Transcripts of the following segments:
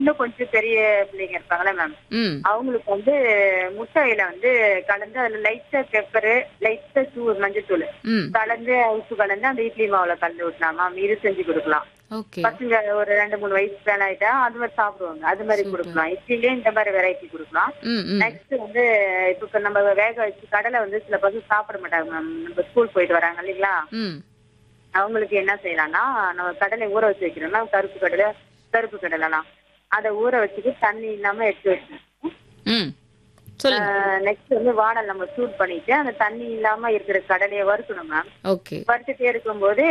இன்னும் கொஞ்சம் பெரிய பிள்ளைங்க இருப்பாங்களே மேம் ம் அவங்களுக்கு வந்து முட்டையில வந்து கலந்து அதுல லைட்டா பெப்பரு லைட்டா தூள் மஞ்சத்தூள் ம் கலந்து உப்பு கலந்து அந்த இட்லி மாவுல கலந்து விட்டலாம் மேம் இது செஞ்சு கொடுக்கலாம் ஓகே பசங்க ஒரு ரெண்டு மூணு வயசு மேல ஆயிட்டா அது மாதிரி சாப்பிடுவாங்க அது மாதிரி கொடுக்கலாம் இட்லிலே இந்த மாதிரி வெரைட்டி கொடுக்கலாம் ம் ம் நெக்ஸ்ட் வந்து இப்ப இப்ப நம்ம வேக வச்சு கடலை வந்து சில பசங்க சாப்பிட மாட்டாங்க மேம் நம்ம ஸ்கூல் போயிட்டு வராங்க இல்லைங்களா ம் அவங்களுக்கு என்ன செய்யலாம்னா நம்ம கடலை ஊற வச்சு வைக்கிறோம்னா கருப்பு கடலை கருப்பு கடலைலாம் அதை ஊற வச்சுட்டு தண்ணி இல்லாம எடுத்து வச்சுக்கணும் ம் சொல்லுங்க நெக்ஸ்ட் வந்து வானல் நம்ம சூட் பண்ணிட்டு அந்த தண்ணி இல்லாம இருக்கிற கடலையை வறுக்கணும் மேம் ஓகே வறுத்துட்டே இருக்கும்போது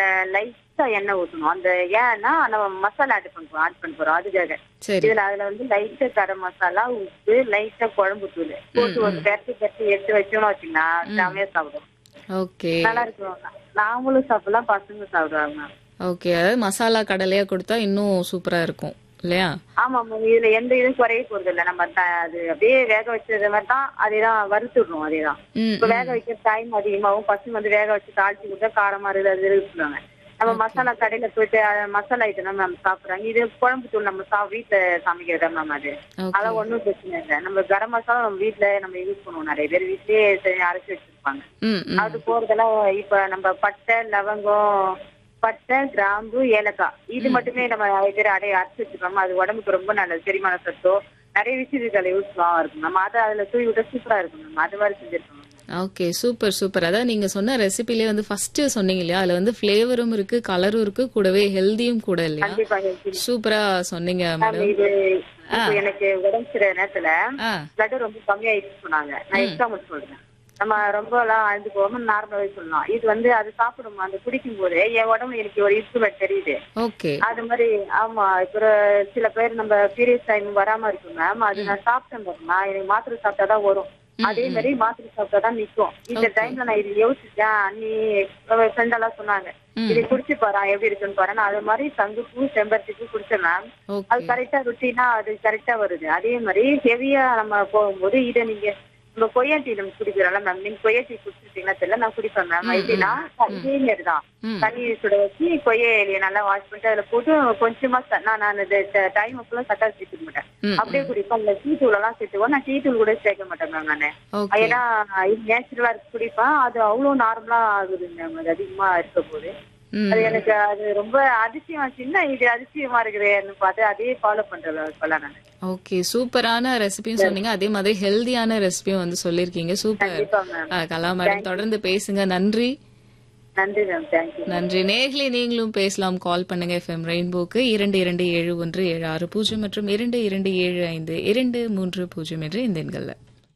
லைட்டா எண்ணெய் ஊற்றணும் அந்த ஏன்னா நம்ம மசாலா ஆட் பண்ணுறோம் ஆட் பண்ண போறோம் அதுக்காக சரி இதுல அதுல வந்து லைட்டா கரம் மசாலா உப்பு லைட்டா குழம்பு தூள் போட்டு ஒரு பெரட்டி பெரட்டி எடுத்து வச்சோம்னு வச்சுங்கன்னா செமையா சாப்பிடும் ஓகே நல்லா இருக்கும் நாமளும் சாப்பிடலாம் பசங்க சாப்பிடுவாங்க ஓகே அதாவது மசாலா கடலையா கொடுத்தா இன்னும் சூப்பரா இருக்கும் இல்லையா ஆமா மேம் இதுல எந்த இதுவும் குறைய போறது இல்ல நம்ம த- அது அப்படியே வேக வச்சது மாதிரி தான் அதேதான் வறுத்துடுறோம் அதேதான் ம் இப்ப வேக வைக்க டைம் அதிகமாகும் பசங்க வந்து வேக வச்சு தாளிச்சு கொடுத்தா காரமா இருக்குது அது இருக்குவாங்க நம்ம மசாலா கடையில போயிட்டு அஹ், மசாலா ஐட்டம் தான் மேம் சாப்பிடுறாங்க இது குழம்பு தூள் நம்ம சா வீட்டுல சமைக்கிறதா மேம் அது ஓகே அதெல்லாம் ஒண்ணும் பிரச்சனை இல்லை நம்ம கரம் மசாலா நம்ம வீட்டுல நம்ம யூஸ் பண்ணுவோம் நிறைய பேர் வீட்லயே செஞ்சு அரைச்சு வச்சிருப்பாங்க ம் ம் அது போறதெல்லாம் இப்ப நம்ம பட்டை லவங்கம் பட்டை கிராம்பு ஏலக்காய் இது மட்டுமே நம்ம நிறைய பேர் அடைய அரைச்சு வச்சுக்கோங்க அது உடம்புக்கு ரொம்ப நல்லது செரிமான சத்தோ நிறைய விஷயத்துக்கு அதை யூஸ்ஃபுல்லா இருக்கும் நம்ம அதை அதுல தூவி விட்டா சூப்பரா இருக்கும் நம்ம அது மாதிரி செஞ்சிருக்கோம் ஓகே சூப்பர் சூப்பர் அதான் நீங்க சொன்ன ரெசிபிலே வந்து ஃபர்ஸ்ட் சொன்னீங்க இல்லையா அதுல வந்து ஃபிளேவரும் இருக்கு கலரும் இருக்கு கூடவே ஹெல்தியும் கூட இல்லையா கண்டிப்பா healthy. சூப்பரா சொன்னீங்க மேம், மேடம் இது இப்ப எனக்கு உடம்பு சரியான நேரத்துல ஆ பிளட் ரொம்ப கம்மியாயிடுச்சு சொன்னாங்க நான் எக்ஸாம்பிள் சொல்றேன் நம்ம ரொம்ப எல்லாம் அழுது போகாம நார்மலாவே சொல்லலாம் இது வந்து அது சாப்பிடும் அந்த குடிக்கும் போது என் உடம்புல எனக்கு ஒரு இம்ப்ரூவ்மெண்ட் தெரியுது ஓகே அது மாதிரி ஆமா இப்ப ஒரு சில பேர் நம்ம பீரியட்ஸ் டைம் வராம இருக்கு மேம் அது நான் சாப்பிட்டேன் பாருமா எனக்கு மாத்திரை சாப்பிட்டாதான் வரும் அதே மாதிரி மாத்திரை சாப்பிட்டாதான் நிக்கும் இந்த டைம்ல நான் இது யோசிச்சேன் அண்ணி ஃப்ரெண்ட் எல்லாம் சொன்னாங்க இதை குடிச்சு பாரு எப்படி இருக்குன்னு பாரு நான் அது மாதிரி சங்குப்பூ செம்பருத்தி பூ குடிச்சேன் மேம் ஓகே அது கரெக்டா ருட்டீனா அது கரெக்டா வருது அதே மாதிரி ஹெவியா நம்ம போகும்போது இதை நீங்க நம்ம கொய்யா டீ நம்ம குடிக்கிறோம்ல மேம் நீங்க கொய்யா டீ குடிச்சிருக்கீங்களா தெரியல நான் குடிப்பேன் மேம் எப்படின்னா இதே மாதிரி தான் ம். தண்ணி சுட வச்சு கொய்யா இலையை நல்லா வாஷ் பண்ணிட்டு அதுல போட்டு கொஞ்சமா ச- நான் நான் அந்த டைம் ஃபுல்லா சட்டா சேர்த்துக்க மாட்டேன் ம், அப்படியே குடிப்பேன் அந்த டீ தூள் எல்லாம் சேர்த்துவோம் நான் டீ தூள் கூட சேர்க்க மாட்டேன் மேம் நானு ஓகே ஏன்னா இது நேச்சுரலா இருக்கு குடிப்பேன் அது அவ்வளவு நார்மலா ஆகுதுங்க மேம் அது அதிகமா இருக்க போது ம் அது எனக்கு அது ரொம்ப அதிசயம் சின்ன இது அதிசயமா இருக்குதுன்னு பார்த்து அதே ஃபாலோ பண்றேன் இப்பெல்லாம் நான் ஓகே சூப்பரான ரெசிபியும் சொன்னீங்க அதே மாதிரி ஹெல்தியான ரெசிபியும் வந்து சொல்லியிருக்கீங்க சூப்பர் கண்டிப்பா மேம் ஆ, கலா மேடம் தொடர்ந்து பேசுங்க நன்றி நன்றி மேம் தேங்க்யூ நன்றி நேர்களே நீங்களும் பேசலாம் கால் பண்ணுங்க எஃப்எம் ரெயின்போக்கு இரண்டு இரண்டு ஏழு ஒன்று ஏழு ஆறு பூஜ்ஜியம் மற்றும் இரண்டு இரண்டு ஏழு ஐந்து இரண்டு மூன்று பூஜ்ஜியம் என்று இந்த எண்கள்ல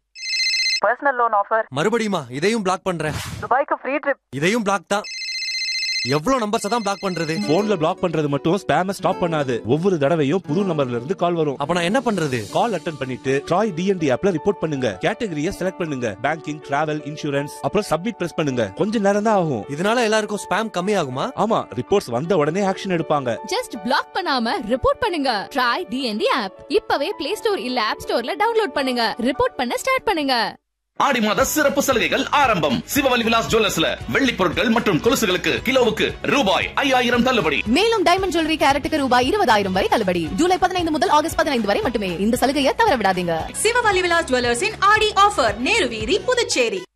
பர்சனல் லோன் ஆஃபர் மறுபடியுமா இதையும் பிளாக் பண்றேன் துபாய்க்கு ஃப்ரீ ட்ரிப் இதையும் பிளாக் தான் எவ்வளவு நம்பர்ஸ் தான் பிளாக் பண்றது போன்ல பிளாக் பண்றது மட்டும் ஸ்பேம ஸ்டாப் பண்ணாது ஒவ்வொரு தடவையும் புது நம்பர்ல இருந்து கால் வரும் அப்ப நான் என்ன பண்றது கால் அட்டன் பண்ணிட்டு ட்ராய் டிஎன்டி ஆப்ல ரிப்போர்ட் பண்ணுங்க கேட்டகரியை செலக்ட் பண்ணுங்க பேங்கிங் டிராவல் இன்சூரன்ஸ் அப்புறம் சப்மிட் பிரஸ் பண்ணுங்க கொஞ்ச நேரம் தான் ஆகும் இதனால எல்லாருக்கும் ஸ்பேம் கம்மி ஆகுமா ஆமா ரிப்போர்ட்ஸ் வந்த உடனே ஆக்ஷன் எடுப்பாங்க ஜஸ்ட் பிளாக் பண்ணாம ரிப்போர்ட் பண்ணுங்க ட்ரை டிஎன்டி ஆப் இப்பவே பிளே ஸ்டோர் இல்ல ஆப் ஸ்டோர்ல டவுன்லோட் பண்ணுங்க ரிப்போர்ட் பண்ண ஸ்டார்ட் பண்ணுங்க ஆடி மாத சிறப்பு சலுகைகள் ஆரம்பம் சிவவலி விலாஸ் ஜுவல்லர்ஸ்ல வெள்ளி பொருட்கள் மற்றும் கொலுசுகளுக்கு கிலோவுக்கு ரூபாய் ஐயாயிரம் தள்ளுபடி மேலும் டைமண்ட் ஜுவல்லரி கேரட்டுக்கு ரூபாய் இருபதாயிரம் வரை தள்ளுபடி ஜூலை பதினைந்து முதல் ஆகஸ்ட் பதினைந்து வரை மட்டுமே இந்த சலுகையை தவற விடாதீங்க சிவவலி விலாஸ் ஜுவல்லர்ஸின் ஆடி ஆஃபர் நேரு வீதி புதுச்சேரி